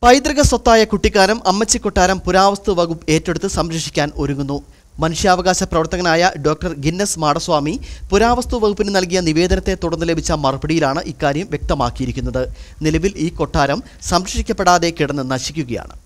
പൈതൃക സ്വത്തായ കുട്ടിക്കാനം അമ്മച്ചി കൊട്ടാരം പുരാവസ്തു വകുപ്പ് ഏറ്റെടുത്ത് സംരക്ഷിക്കാൻ ഒരുങ്ങുന്നു മനുഷ്യാവകാശ പ്രവർത്തകനായ ഡോക്ടർ ഗിന്നസ് മാടസ്വാമി പുരാവസ്തു വകുപ്പിന് നൽകിയ നിവേദനത്തെ തുടർന്ന് ലഭിച്ച മറുപടിയിലാണ് ഇക്കാര്യം വ്യക്തമാക്കിയിരിക്കുന്നത് നിലവിൽ ഈ കൊട്ടാരം സംരക്ഷിക്കപ്പെടാതെ കിടന്ന് നശിക്കുകയാണ്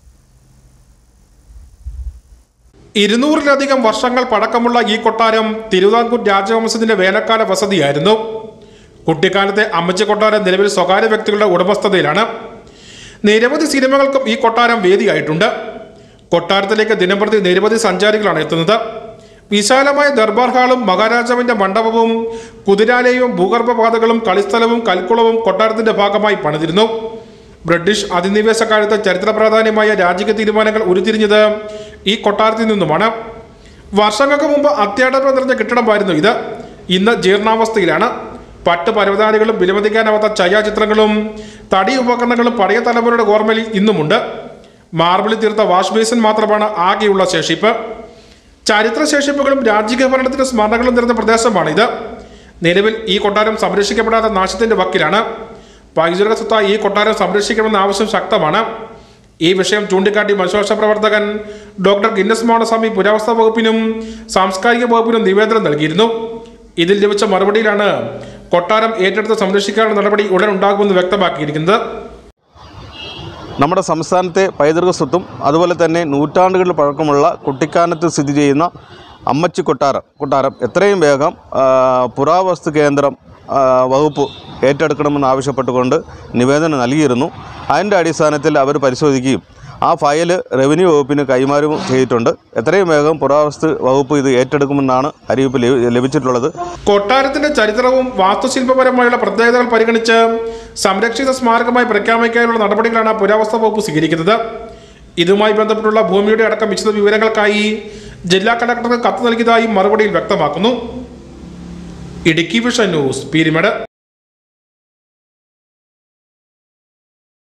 ഇരുന്നൂറിലധികം വർഷങ്ങൾ പഴക്കമുള്ള ഈ കൊട്ടാരം തിരുവിതാംകൂർ രാജവംശത്തിന്റെ വേനൽക്കാല വസതിയായിരുന്നു കുട്ടിക്കാലത്തെ അമ്മച്ചി കൊട്ടാരം നിലവിൽ സ്വകാര്യ വ്യക്തികളുടെ ഉടമസ്ഥതയിലാണ് നിരവധി സിനിമകൾക്കും ഈ കൊട്ടാരം വേദിയായിട്ടുണ്ട് കൊട്ടാരത്തിലേക്ക് ദിനംപ്രതി നിരവധി സഞ്ചാരികളാണ് എത്തുന്നത് വിശാലമായ ദർബാർ ഹാളും മഹാരാജാവിന്റെ മണ്ഡപവും കുതിരാലയവും ഭൂഗർഭപാതകളും കളിസ്ഥലവും കൽക്കുളവും കൊട്ടാരത്തിന്റെ ഭാഗമായി പണിതിരുന്നു ബ്രിട്ടീഷ് അധിനിവേശ കാലത്ത് ചരിത്ര പ്രാധാന്യമായ രാജകീയ തീരുമാനങ്ങൾ ഉരുത്തിരിഞ്ഞത് ഈ കൊട്ടാരത്തിൽ നിന്നുമാണ് വർഷങ്ങൾക്ക് മുമ്പ് അത്യാഡംബരം നിറഞ്ഞ കെട്ടിടമായിരുന്നു ഇത് ഇന്ന് ജീർണാവസ്ഥയിലാണ് പട്ട് പരവതാനികളും വിലമതിക്കാനാവാത്ത ഛായാചിത്രങ്ങളും തടി ഉപകരണങ്ങളും പഴയ തലമുറയുടെ ഓർമ്മയിൽ ഇന്നുമുണ്ട് മാർബിളിൽ തീർത്ത വാഷ് ബേസിൻ മാത്രമാണ് ആകെയുള്ള ശേഷിപ്പ് ചരിത്ര ശേഷിപ്പുകളും രാജകീയ ഭരണത്തിന്റെ സ്മരണകളും നിറഞ്ഞ പ്രദേശമാണിത് നിലവിൽ ഈ കൊട്ടാരം സംരക്ഷിക്കപ്പെടാത്ത നാശത്തിന്റെ വക്കിലാണ് പൈതൃക സ്വത്തായ ഈ കൊട്ടാരം സംരക്ഷിക്കണമെന്ന ആവശ്യം ശക്തമാണ് ഈ വിഷയം ചൂണ്ടിക്കാട്ടി മനുഷ്യാവകാശ പ്രവർത്തകൻ ഡോക്ടർ ഗിന്നസ് മാണസ്വാമി പുരാവസ്ഥ വകുപ്പിനും സാംസ്കാരിക വകുപ്പിനും നിവേദനം നൽകിയിരുന്നു ഇതിൽ ലഭിച്ച മറുപടിയിലാണ് കൊട്ടാരം ഏറ്റെടുത്ത് സംരക്ഷിക്കാനുള്ള നടപടി ഉടൻ ഉണ്ടാകുമെന്ന് വ്യക്തമാക്കിയിരിക്കുന്നത് നമ്മുടെ സംസ്ഥാനത്തെ പൈതൃക സ്വത്തും അതുപോലെ തന്നെ നൂറ്റാണ്ടുകളിൽ പഴക്കമുള്ള കുട്ടിക്കാനത്ത് സ്ഥിതി ചെയ്യുന്ന അമ്മച്ചി കൊട്ടാരം കൊട്ടാരം എത്രയും വേഗം ആ, പുരാവസ്തു കേന്ദ്രം ആ, വകുപ്പ് ഏറ്റെടുക്കണമെന്ന് ആവശ്യപ്പെട്ടുകൊണ്ട് നിവേദനം നൽകിയിരുന്നു അതിൻ്റെ അടിസ്ഥാനത്തിൽ അവർ പരിശോധിക്കുകയും ആ ഫയൽ റവന്യൂ വകുപ്പിന് കൈമാറും ചെയ്തിട്ടുണ്ട് എത്രയും വേഗം പുരാവസ്തു വകുപ്പ് ഇത് ഏറ്റെടുക്കുമെന്നാണ് അറിയിപ്പ് ലഭി- ലഭിച്ചിട്ടുള്ളത് കൊട്ടാരത്തിന്റെ ചരിത്രവും വാസ്തുശില്പപരമായുള്ള പ്രത്യേകതകൾ പരിഗണിച്ച് സംരക്ഷിത സ്മാരകമായി പ്രഖ്യാപിക്കാനുള്ള നടപടികളാണ് പുരാവസ്തു വകുപ്പ് സ്വീകരിക്കുന്നത് ഇതുമായി ബന്ധപ്പെട്ടുള്ള ഭൂമിയുടെ അടക്കം വിശദ വിവരങ്ങൾക്കായി ജില്ലാ കളക്ടർക്ക് കത്ത് നൽകിയതായും മറുപടിയിൽ വ്യക്തമാക്കുന്നു ഇടുക്കി വിഷൻ ന്യൂസ് പീരിമേട്